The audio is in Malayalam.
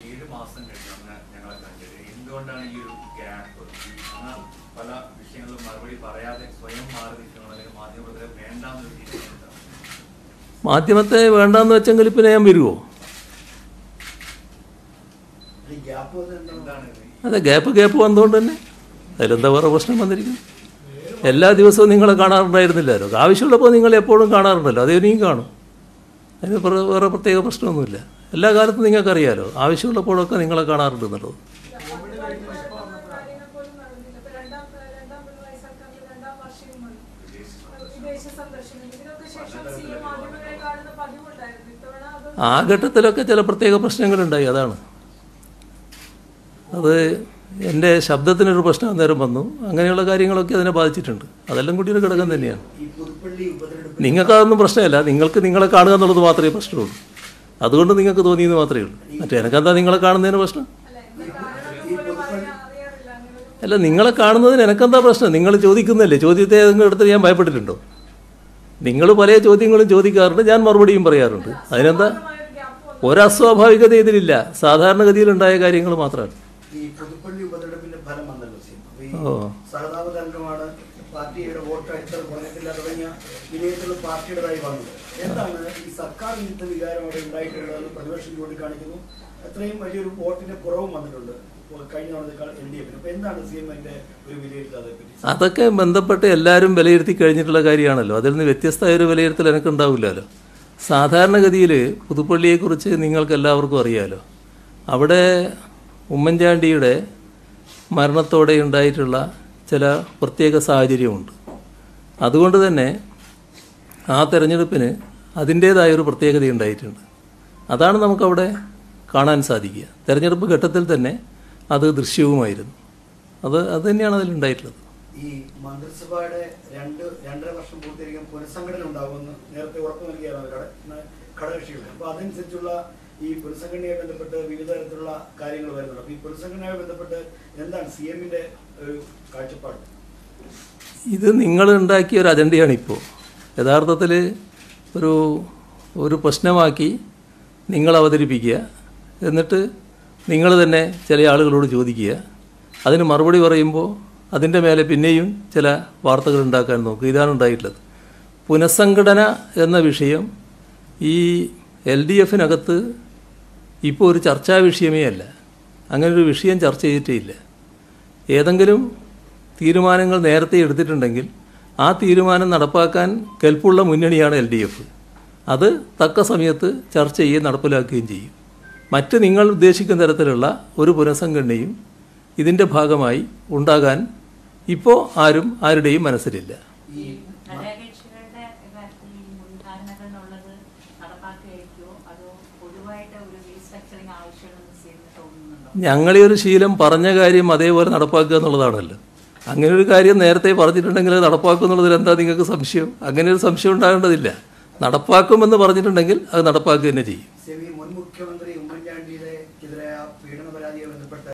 ഏഴ് മാസം കഴിഞ്ഞ് അന്ന് ഞങ്ങളെ കണ്ടത് എന്തുകൊണ്ടാണ് ഈ ഒരു ഗ്യാപ്പ് അന്ന് പല വിഷയങ്ങളും മറുപടി പറയാതെ സ്വയം മാറി നിൽക്കണം അല്ലെങ്കിൽ മാധ്യമപ്രവർത്തകരെ വേണ്ടാന്നൊരു തീരുമാനം എടുത്തതാണ്. മാധ്യമത്തെ വേണ്ടാന്ന് വെച്ചെങ്കിൽ പിന്നെ ഞാൻ വരുമോ ഈ ഗ്യാപ്പ് വന്നത് എന്താണ് ഇത്? അതെ ഗ്യാപ്പ് ഗ്യാപ്പ് വന്നുകൊണ്ട് തന്നെ അതിലെന്താ വേറെ പ്രശ്നം വന്നിരിക്കുന്നു എല്ലാ ദിവസവും നിങ്ങളെ കാണാറുണ്ടായിരുന്നില്ലല്ലോ ആവശ്യമുള്ളപ്പോൾ നിങ്ങൾ എപ്പോഴും കാണാറുണ്ടല്ലോ അത് ഇനിയും കാണും അതിന് പ്ര- വേറെ പ്രത്യേക പ്രശ്നമൊന്നുമില്ല എല്ലാ കാലത്തും നിങ്ങൾക്കറിയാലോ ആവശ്യമുള്ളപ്പോഴൊക്കെ നിങ്ങളെ കാണാറുണ്ട് എന്നുള്ളത് കാര്യങ്ങൾ പോലും നടന്നില്ല. ഇപ്പൊ രണ്ടാം രണ്ടാം പിണറായി സർക്കാരിന്റെ രണ്ടാം വാർഷികമാണ്. വിദേശ സന്ദർശനം ഇതിനൊക്കെ ശേഷം സി എം മാധ്യമങ്ങളെ കാണുന്ന പതിവുണ്ടായിരുന്നു ഇത്തവണ അത് ആ ഘട്ടത്തിലൊക്കെ ചില പ്രത്യേക പ്രശ്നങ്ങളുണ്ടായി അതാണ് അത് എൻ്റെ ശബ്ദത്തിനൊരു പ്രശ്നം അന്നേരം വന്നു അങ്ങനെയുള്ള കാര്യങ്ങളൊക്കെ അതിനെ ബാധിച്ചിട്ടുണ്ട് അതെല്ലാം കൂടി ഒരു ഘടകം തന്നെയാണ് ഈ പുതുപ്പള്ളി ഉപതെരഞ്ഞെടുപ്പ് നിങ്ങൾക്ക് അതൊന്നും പ്രശ്നമല്ല നിങ്ങൾക്ക് നിങ്ങളെ കാണുക എന്നുള്ളത് മാത്രമേ പ്രശ്നമുള്ളൂ അതുകൊണ്ട് നിങ്ങൾക്ക് തോന്നിയെന്ന് മാത്രമേ ഉള്ളൂ മറ്റേ എനക്കെന്താ നിങ്ങളെ കാണുന്നതിന് പ്രശ്നം അല്ല എന്താ കാരണം പോലും പറയാൻ അറിയാറില്ല അങ്ങനെ ഒരു അല്ല നിങ്ങളെ കാണുന്നതിന് എനക്കെന്താ പ്രശ്നം നിങ്ങൾ ചോദിക്കുന്നല്ലേ ചോദ്യത്തെ ഏതെങ്കിലും എടുത്ത് ഞാൻ ഭയപ്പെട്ടിട്ടുണ്ടോ നിങ്ങൾ പല ചോദ്യങ്ങളും ചോദിക്കാറുണ്ട് ഞാൻ മറുപടിയും പറയാറുണ്ട് അതിനെന്താ ഒരു ഗ്യാപ്പ് വന്നു ഒരസ്വാഭാവികത ഇതിലില്ല സാധാരണഗതിയിലുണ്ടായ കാര്യങ്ങൾ മാത്രമാണ് ഈ പുതുപ്പള്ളി ഉപതെരഞ്ഞെടുപ്പിന്റെ ഫലം വന്നല്ലോ സി അപ്പൊ ഈ ഓ. സഹതാപ തരംഗമാണ് പാർട്ടിയുടെ വോട്ട് അടിത്തറ കുറഞ്ഞിട്ടില്ല തുടങ്ങിയ വിനയത്തിൽ പാർട്ടിയുടേതായി വന്നത് എന്താണ് ഈ സർക്കാർ വിരുദ്ധ വികാരം അവിടെ ഉണ്ടായിട്ടുള്ളതെന്ന് പ്രതിപക്ഷം ചൂണ്ടിക്കാണിക്കുന്നു അത്രയും വലിയൊരു വോട്ടിന്റെ കുറവും വന്നിട്ടുണ്ട് കഴിഞ്ഞ തവണത്തേക്കാൾ എൽ ഡി എഫിന് അപ്പൊ എന്താണ് സി എം അതിന്റെ ഒരു വിലയിരുത്തൽ അതേപ്പറ്റി അതൊക്കെ ബന്ധപ്പെട്ട് എല്ലാവരും വിലയിരുത്തി കഴിഞ്ഞിട്ടുള്ള കാര്യമാണല്ലോ അതിൽ നിന്ന് വ്യത്യസ്തമായ ഒരു വിലയിരുത്തൽ എനിക്ക് ഉണ്ടാവില്ലല്ലോ സാധാരണഗതിയിൽ പുതുപ്പള്ളിയെക്കുറിച്ച് നിങ്ങൾക്ക് എല്ലാവർക്കും അറിയാലോ അവിടെ ഉമ്മൻചാണ്ടിയുടെ മരണത്തോടെ ഉണ്ടായിട്ടുള്ള ചില പ്രത്യേക സാഹചര്യമുണ്ട് അതുകൊണ്ട് തന്നെ ആ തെരഞ്ഞെടുപ്പിന് അതിൻ്റേതായൊരു പ്രത്യേകത ഉണ്ടായിട്ടുണ്ട് അതാണ് നമുക്കവിടെ കാണാൻ സാധിക്കുക തെരഞ്ഞെടുപ്പ് ഘട്ടത്തിൽ തന്നെ അത് ദൃശ്യവുമായിരുന്നു അത് അത് തന്നെയാണ് അതിലുണ്ടായിട്ടുള്ളത് ഈ മന്ത്രിസഭയുടെ രണ്ട് രണ്ടര വർഷം പൂർത്തീകരിക്കാൻ പുനഃസംഘടന ഉണ്ടാകുമെന്ന് നേരത്തെ ഉറപ്പ് നൽകിയാണ് ഘട- ഘടകകക്ഷികൾ അപ്പൊ അതനുസരിച്ചുള്ള ഈ പുനഃസംഘടനയെ ബന്ധപ്പെട്ട് വിവിധ തരത്തിലുള്ള കാര്യങ്ങൾ വരുന്നുണ്ട് അപ്പൊ ഈ പുനഃസംഘടനയുമായി ബന്ധപ്പെട്ട് എന്താണ് സി എമ്മിന്റെ ഒരു കാഴ്ചപ്പാട് ഇത് നിങ്ങൾ ഉണ്ടാക്കിയ ഒരു അജണ്ടയാണ് ഇപ്പോൾ യഥാർത്ഥത്തിൽ ഒരു ഒരു പ്രശ്നമാക്കി നിങ്ങൾ അവതരിപ്പിക്കുക എന്നിട്ട് നിങ്ങൾ തന്നെ ചില ആളുകളോട് ചോദിക്കുക അതിന് മറുപടി പറയുമ്പോൾ അതിൻ്റെ മേലെ പിന്നെയും ചില വാർത്തകൾ ഉണ്ടാക്കാൻ നോക്കുക ഇതാണ് ഉണ്ടായിട്ടുള്ളത് പുനഃസംഘടന എന്ന വിഷയം ഈ എൽ ഡി എഫിനകത്ത് ഇപ്പോൾ ഒരു ചർച്ചാ വിഷയമേ അല്ല അങ്ങനെ ഒരു വിഷയം ചർച്ച ചെയ്തിട്ടേ ഇല്ല ഏതെങ്കിലും തീരുമാനങ്ങൾ നേരത്തെ എടുത്തിട്ടുണ്ടെങ്കിൽ ആ തീരുമാനം നടപ്പാക്കാൻ കെൽപ്പുള്ള മുന്നണിയാണ് എൽ ഡി എഫ് അത് തക്ക സമയത്ത് ചർച്ച ചെയ്യുകയും നടപ്പിലാക്കുകയും ചെയ്യും മറ്റ് നിങ്ങൾ ഉദ്ദേശിക്കുന്ന തരത്തിലുള്ള ഒരു പുനഃസംഘടനയും ഇതിൻ്റെ ഭാഗമായി ഉണ്ടാകാൻ ഇപ്പോൾ ആരും ആരുടെയും മനസ്സിലില്ല ഈ ഘടകകക്ഷികളുടെ കാര്യത്തിൽ ഈ മുൻധാരണകൾ എന്നുള്ളത് നടപ്പാക്കുകയായിരിക്കുമോ അതോ പൊതുവായിട്ട് ഒരു റീസ്ട്രക്ചറിങ് ആവശ്യമുണ്ടെന്ന് ചെയ്യുന്ന തോന്നുന്നുണ്ടോ ഞങ്ങളെ ഒരു ശീലം പറഞ്ഞ കാര്യം അതേപോലെ നടപ്പാക്കുക എന്നുള്ളതാണല്ലോ അങ്ങനെ ഒരു കാര്യം നേരത്തെ പറഞ്ഞിട്ടുണ്ടെങ്കിൽ അത് നടപ്പാക്കും എന്നുള്ളതിൽ എന്താ നിങ്ങൾക്ക് സംശയം അങ്ങനെ ഒരു സംശയം ഉണ്ടാകേണ്ടതില്ല നടപ്പാക്കുമെന്ന് പറഞ്ഞിട്ടുണ്ടെങ്കിൽ അത് നടപ്പാക്കുക തന്നെ ചെയ്യും സി എം ഈ മുൻ മുഖ്യമന്ത്രി